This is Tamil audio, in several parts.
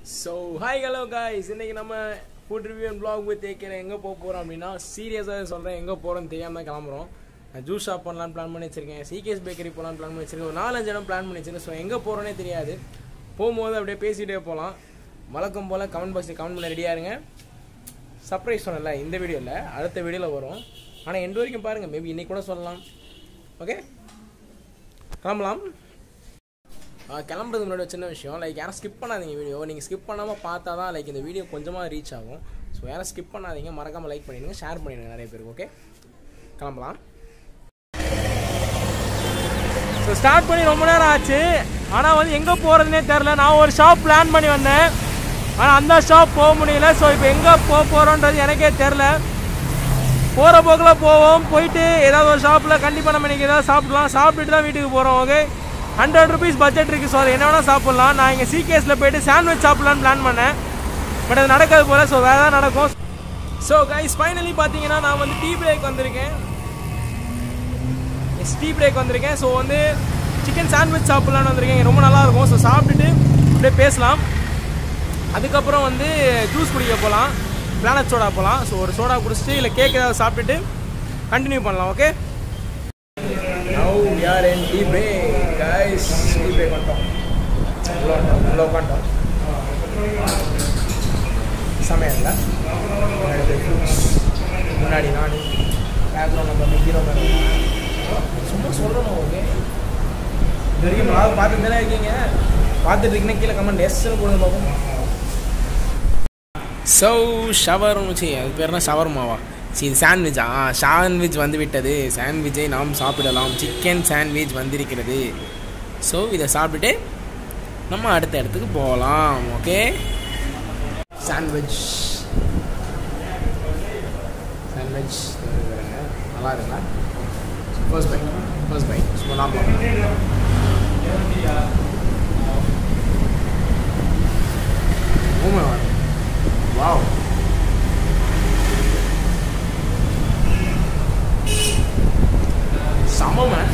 ஸோ ஹாய் ஹலோ காய்ஸ் இன்னைக்கு நம்ம ஃபுட் ரிவ்யூ அண்ட் பிளாக் போய் தேய்க்கிறேன் எங்கே போக போகிறோம் அப்படின்னா சீரியஸாக சொல்கிறேன் எங்கே போகிறோன்னு தெரியாமல் தான் கிளம்புறோம் நான் ஜூஸ் ஷாப் பண்ணலான்னு பிளான் பண்ணி வச்சிருக்கேன் சிகேஎஸ் பேக்கரி போகலான்னு பிளான் பண்ணி வச்சிருக்கேன் ஒரு நாலஞ்சு இடம் பிளான் பண்ணி வச்சிருக்கேன் ஸோ எங்கே போகிறோன்னே தெரியாது போகும்போது அப்படியே பேசிகிட்டே போகலாம் வழக்கம் போல் கமெண்ட் பாக்ஸில் கமெண்ட் பண்ண ரெடியாக இருங்க சர்ப்ரைஸ் சொன்னல இந்த வீடியோவில் அடுத்த வீடியோவில் வரும் ஆனால் எண்டு வரைக்கும் பாருங்கள் மேபி இன்னைக்கு கூட சொல்லலாம் ஓகே கிளம்பலாம் ஆ, கிளம்புறதுக்கு முன்னாடி ஒரு சின்ன விஷயம் லைக் யாரும் ஸ்கிப் பண்ணாதீங்க வீடியோ நீங்கள் ஸ்கிப் பண்ணாமல் பார்த்தா தான் லைக் இந்த வீடியோ கொஞ்சமாக ரீச் ஆகும் ஸோ யாரும் ஸ்கிப் பண்ணாதீங்க மறக்காமல் லைக் பண்ணிடுங்க ஷேர் பண்ணிடுங்க நிறைய பேருக்கு ஓகே கிளம்பலாம் ஸோ ஸ்டார்ட் பண்ணி ரொம்ப நேரம் ஆச்சு ஆனால் வந்து எங்கே போகிறதுனே தெரில நான் ஒரு ஷாப் பிளான் பண்ணி வந்தேன் ஆனால் அந்த ஷாப் போக முடியல ஸோ இப்போ எங்கே போக போகிறோன்றது எனக்கே தெரில போகிற போக்கில் போவோம் போயிட்டு ஏதாவது ஒரு ஷாப்பில் கண்டிப்பாக நம்ம இன்றைக்கி ஏதாவது சாப்பிடலாம் சாப்பிட்டுட்டு தான் வீட்டுக்கு போகிறோம் ஓகே ஹண்ட்ரட் ருபீஸ் பட்ஜெட் இருக்குது ஸோ என்ன வேணால் சாப்பிட்லாம் நான் இங்கே சிகேஸில் போயிட்டு சாண்ட்விச் சாப்பிட்லான்னு பிளான் பண்ணேன் பட் அது நடக்காது போல் ஸோ வேறு தான் நடக்கும் ஸோ கைஸ் ஃபைனலி பார்த்தீங்கன்னா நான் வந்து டீ பிரேக் வந்திருக்கேன் எஸ் டீ பிரேக் வந்திருக்கேன் ஸோ வந்து சிக்கன் சாண்ட்விச் சாப்பிட்லான்னு வந்திருக்கேன் இங்க ரொம்ப நல்லாயிருக்கும் ஸோ சாப்பிட்டுட்டு அப்படியே பேசலாம் அதுக்கப்புறம் வந்து ஜூஸ் குடிக்க போகலாம் பிளானட் சோடா போகலாம் ஸோ ஒரு சோடா குடிச்சிட்டு இல்லை கேக் ஏதாவது சாப்பிட்டுட்டு கண்டினியூ பண்ணலாம் ஓகே நவ் யார் என் tea break guys tea break வந்துட்டோம் உள்ள வந்துட்டோம் உள்ள உட்காந்துட்டோம் சமையல்ல முன்னாடி ஃப்ரூட்ஸ் முன்னாடி நான் பேக்ரவுண்ட் நம்ம ஹீரோ சும்மா சொல்கிறோம் ஓகே இது வரைக்கும் நான் பார்த்துட்டு தானே இருக்கீங்க பார்த்துட்டு இருக்கீங்கன்னா கீழே கமெண்ட் எஸ்ன்னு போடுங்க பார்ப்போம் ஸோ ஷவர் சி அது பேர் என்ன ஷவர்மாவா சி இது சாண்ட்விச்சா ஆ சாண்ட்விச் வந்து விட்டது சாண்ட்விச்சை நாம் சாப்பிடலாம் சிக்கன் சாண்ட்விச் வந்திருக்கிறது ஸோ இதை சாப்பிட்டுட்டு நம்ம அடுத்த இடத்துக்கு போகலாம் ஓகே சாண்ட்விச் சாண்ட்விச் நல்லா இருக்குங்களா ஃபர்ஸ்ட் பைட் ஃபர்ஸ்ட் பைட் சும்மா நான் Oh Wow. செம்ம மேன்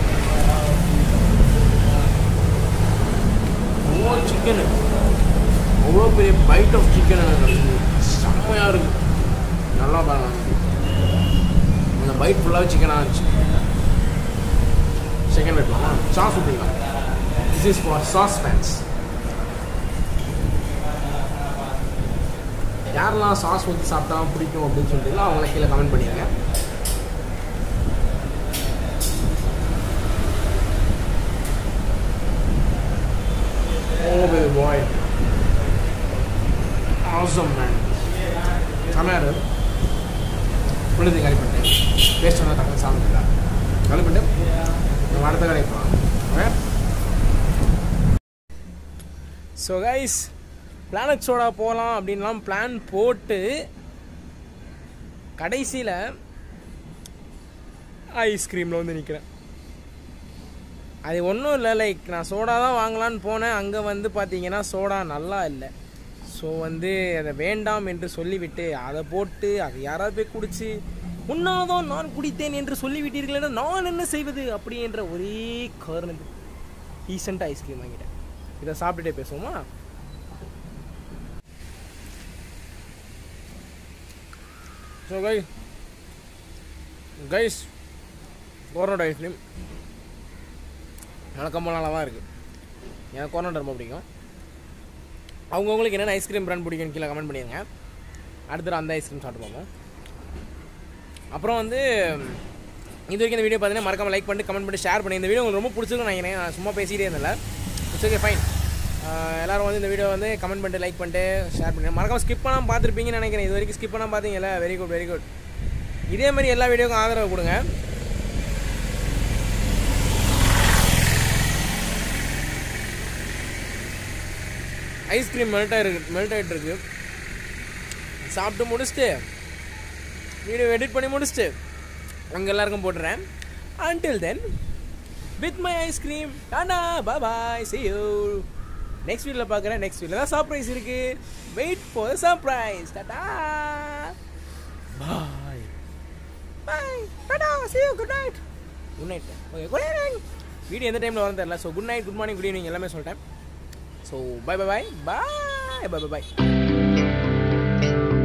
அவ்வளோ சிக்கனு அவ்வளோ பெரிய பைட் ஆஃப் சிக்கன் எனக்கு செம்மையாக இருக்கு நல்லா பாருங்க அந்த பைட் ஃபுல்லாக சிக்கனாக இருந்துச்சு செகண்ட் வைக்கலாமா சாஸ் ஊற்றிக்கலாம் this is for sauce fans யாரெல்லாம் சாஸ் ஊற்றி சாப்பிட்டா பிடிக்கும் அப்படின்னு சொல்லிட்டு அவங்கள கீழே கமெண்ட் பண்ணிடுங்க Oh baby boy. Awesome man. செமையாக இருக்கு புழுதி காலி பண்ணிட்டேன் பேஸ்ட் ஒன்றா தக்க சாப்பிட்டுக்கலாம் காலி பண்ணிட்டு நம்ம அடுத்த கடைக்கு போகலாம் okay so guys Planet Soda போகலாம் அப்படின்லாம் பிளான் போட்டு கடைசியில் ஐஸ்கிரீமில் வந்து நிற்கிறேன் அது ஒன்றும் இல்லை லைக் நான் சோடா தான் வாங்கலான்னு போனேன் அங்கே வந்து பார்த்தீங்கன்னா சோடா நல்லா இல்லை ஸோ வந்து அதை வேண்டாம் என்று சொல்லிவிட்டு அதை போட்டு அதை யாராவது போய் குடிச்சு உன்னாதான் நான் குடித்தேன் என்று சொல்லிவிட்டீர்களே நான் என்ன செய்வது அப்படி என்ற ஒரே காரணத்துக்கு டீசெண்டாக ஐஸ்கிரீம் வாங்கிட்டேன் இதை சாப்பிட்டுட்டே பேசுவோமா so guy guys cornet ice cream வழக்கம் போல நல்லா தான் இருக்குது எனக்கு கோர்னட் ரொம்ப பிடிக்கும் அவங்கவுங்களுக்கு என்னென்ன ஐஸ்கிரீம் பிராண்ட் பிடிக்கும்னு கீழே கமெண்ட் பண்ணிடுங்க அடுத்த அந்த ஐஸ்கிரீம் சாப்பிட்டு பார்ப்போம் அப்புறம் வந்து இது வரைக்கும் இந்த வீடியோ பார்த்தீங்கன்னா மறக்காம லைக் பண்ணிட்டு கமெண்ட் பண்ணி ஷேர் பண்ணி இந்த வீடியோ உங்களுக்கு ரொம்ப பிடிச்சிருக்கும் நினைக்கிறேன் நான் சும்மா பேசிகிட்டே இருந்தேன் இட்ஸ் ஓகே ஃபைன் எல்லாரும் வந்து இந்த வீடியோ வந்து கமெண்ட் பண்ணிட்டு லைக் பண்ணிட்டு ஷேர் பண்ணி மறக்காம ஸ்கிப் பண்ணாமல் பார்த்துருப்பீங்கன்னு நினைக்கிறேன் இது வரைக்கும் ஸ்கிப் பண்ணாமல் பார்த்தீங்கல்ல வெரி குட் வெரி குட் இதே மாதிரி எல்லா வீடியோக்கும் ஆதரவு கொடுங்க ஐஸ்கிரீம் மெல்ட் ஆகிருக்கு மெல்ட் ஆகிட்டு இருக்கு சாப்பிட்டு முடிச்சுட்டு வீடியோ எடிட் பண்ணி முடிச்சுட்டு அங்கே எல்லாருக்கும் போட்டுறேன் until then with my ice cream டாடா பாய் see you நெக்ஸ்ட் வீடியோவில் பார்க்குறேன் நெக்ஸ்ட் வீடியோவில் தான் சர்ப்ரைஸ் இருக்கு வெயிட் ஃபார் சர்ப்ரைஸ் டாடா பாய் பாய் டாடா see you good night good night okay good evening video எந்த டைமில் வரும் தெரியல so good night good morning good evening எல்லாமே சொல்லிட்டேன் so bye bye bye bye bye bye பாய்